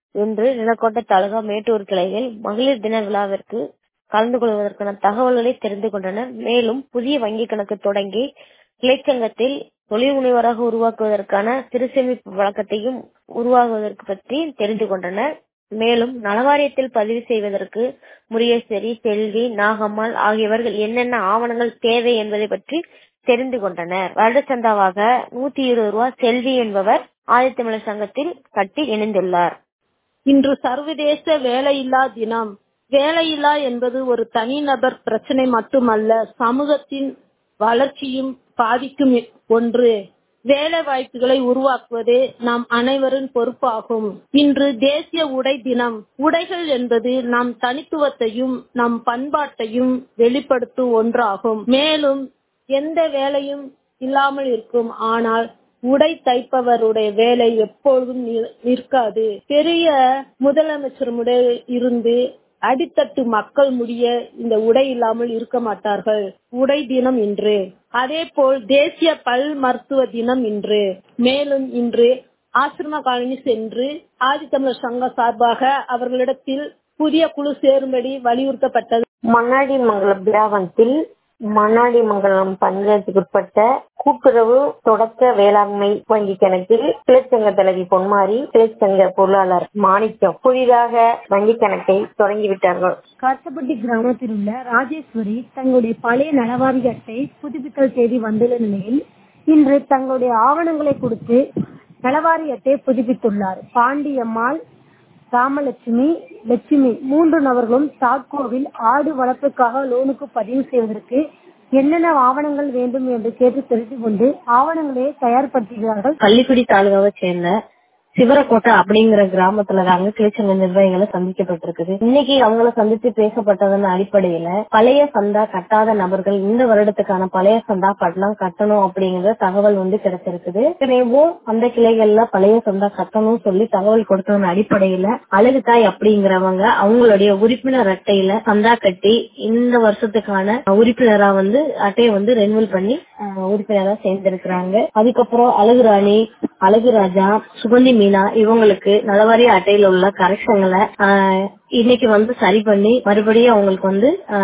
இன்று நிலக்கோட்டை தாலுகா மேட்டூர் கிளையில் மகளிர் தின விழாவிற்கு கலந்து கொள்வதற்கான தகவல்களை தெரிந்து கொண்டனர் மேலும் புதிய வங்கி கணக்கு தொடங்கி கிளைச்சங்கத்தில் தொழில் முனைவராக உருவாக்குவதற்கான சிறுசேமிப்பு வழக்கத்தையும் உருவாகுவதற்கு பற்றி தெரிந்து கொண்டனர் மேலும் நலவாரியத்தில் பதிவு செய்வதற்கு முரியேஸ்வரி செல்வி நாகம்மாள் ஆகியவர்கள் என்னென்ன ஆவணங்கள் தேவை என்பதை பற்றி தெரிந்து கொண்டனர் வருட சந்தாவாக நூத்தி இருபது ரூபாய் செல்வி என்பவர் ஆதித்தமிழர் சங்கத்தில் கட்டி இணைந்துள்ளார் இன்று சர்வதேச வேலையில்லா தினம் வேலையில்லா என்பது ஒரு தனிநபர் பிரச்சனை மட்டுமல்ல சமூகத்தின் வளர்ச்சியும் பாதிக்கும் ஒன்று வேலை வாய்ப்புகளை உருவாக்குவதே நாம் அனைவரின் பொறுப்பாகும் இன்று தேசிய உடை தினம் உடைகள் என்பது நம் தனித்துவத்தையும் நம் பண்பாட்டையும் வெளிப்படுத்தும் ஒன்றாகும் மேலும் எந்த வேலையும் இல்லாமல் இருக்கும் ஆனால் உடை தைப்பவருடைய வேலை எப்பொழுதும் நிற்காது பெரிய முதலமைச்சருடைய இருந்து அடித்தட்டு மக்கள் முடிய இந்த உடை இல்லாமல் இருக்க மாட்டார்கள் உடை தினம் இன்று அதே போல் தேசிய பல் மருத்துவ தினம் இன்று மேலும் இன்று ஆசிரம காலனி சென்று ஆதித்தமிழர் சங்க சார்பாக அவர்களிடத்தில் புதிய குழு சேரும்படி வலியுறுத்தப்பட்டது மண்ணாடி மங்கலம் கிராமத்தில் மண்ணாடி மங்கலம் பஞ்சாயத்துக்குட்பட்ட கூட்டுறவு தொடக்க வேளாண்மை வங்கி கணக்கில் கிளைச்சங்க தலைவி பொன்மாரி கிளைச்சங்க பொருளாளர் மாணிக்கம் புதிதாக வங்கி கணக்கை தொடங்கிவிட்டார்கள் காசப்பட்டி கிராமத்தில் உள்ள ராஜேஸ்வரி தங்களுடைய பழைய நலவாரி அட்டை புதுப்பித்தல் செய்தி வந்துள்ள நிலையில் இன்று தங்களுடைய ஆவணங்களை கொடுத்து நலவாரி அட்டை புதுப்பித்துள்ளார் பாண்டியம்மாள் ராமலட்சுமி லட்சுமி மூன்று நபர்களும் தாக்கோவில் ஆடு வளர்ப்புக்காக லோனுக்கு பதிவு செய்வதற்கு என்னென்ன ஆவணங்கள் வேண்டும் என்று கேட்டு தெரிந்து கொண்டு ஆவணங்களை தயார்படுத்துகிறார்கள் பள்ளிக்குடி தாலுகாவை சேர்ந்த சிவரக்கோட்டை அப்படிங்கிற கிராமத்துல தாங்க கிளிச்சங்க நிர்வாகிகளை சந்திக்கப்பட்டிருக்குது இன்னைக்கு அவங்கள சந்தித்து பேசப்பட்டதன் அடிப்படையில பழைய சந்தா கட்டாத நபர்கள் இந்த வருடத்துக்கான பழைய சந்தா கட்டணம் கட்டணும் அப்படிங்கிற தகவல் வந்து கிடைச்சிருக்குது ஏற்கனவும் அந்த கிளைகள்ல பழைய சந்தா கட்டணும் சொல்லி தகவல் கொடுத்ததன் அடிப்படையில அழகுதாய் அப்படிங்கிறவங்க அவங்களுடைய உறுப்பினர் அட்டையில சந்தா கட்டி இந்த வருஷத்துக்கான உறுப்பினரா வந்து அட்டையை வந்து ரெனுவல் பண்ணி உறுப்பினரா சேர்ந்திருக்கிறாங்க அதுக்கப்புறம் அழகுராணி அழகுராஜா சுகந்தி மீனா இவங்களுக்கு நலவாரிய அட்டையில உள்ள கரெக்ஷன்களை இன்னைக்கு வந்து சரி பண்ணி மறுபடியும் அவங்களுக்கு வந்து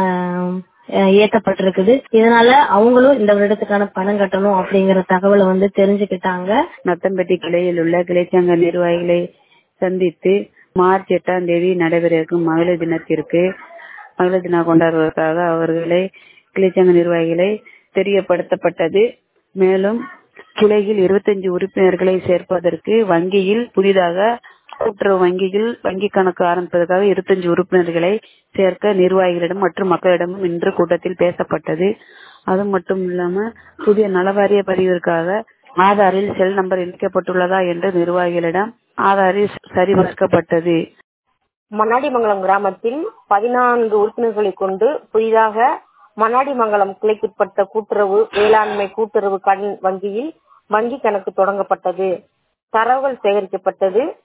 ஏத்தப்பட்டிருக்குது இதனால அவங்களும் இந்த வருடத்துக்கான பணம் கட்டணும் அப்படிங்கிற தகவலை வந்து தெரிஞ்சுக்கிட்டாங்க நத்தம்பட்டி கிளையில் உள்ள கிளைச்சங்க நிர்வாகிகளை சந்தித்து மார்ச் எட்டாம் தேதி நடைபெற இருக்கும் மகளிர் தினத்திற்கு மகளிர் தினம் கொண்டாடுவதற்காக அவர்களை கிளைச்சங்க நிர்வாகிகளை தெரியப்படுத்தப்பட்டது மேலும் கிளையில் இருபத்தஞ்சு உறுப்பினர்களை சேர்ப்பதற்கு வங்கியில் புதிதாக கூட்டுறவு வங்கியில் வங்கி கணக்கு ஆரம்பிப்பதற்காக இருபத்தஞ்சு உறுப்பினர்களை சேர்க்க நிர்வாகிகளிடம் மற்றும் மக்களிடமும் இன்று கூட்டத்தில் பேசப்பட்டது அது மட்டும் இல்லாம புதிய நலவாரிய பதிவிற்காக ஆதாரில் செல் நம்பர் இணைக்கப்பட்டுள்ளதா என்று நிர்வாகிகளிடம் ஆதாரில் சரிபார்க்கப்பட்டது மண்ணாடிமங்கலம் கிராமத்தில் பதினான்கு உறுப்பினர்களை கொண்டு புதிதாக மண்ணாடிமங்கலம் கிளைக்குட்பட்ட கூட்டுறவு வேளாண்மை கூட்டுறவு கடன் வங்கியில் வங்கி கணக்கு தொடங்கப்பட்டது தரவுகள் சேகரிக்கப்பட்டது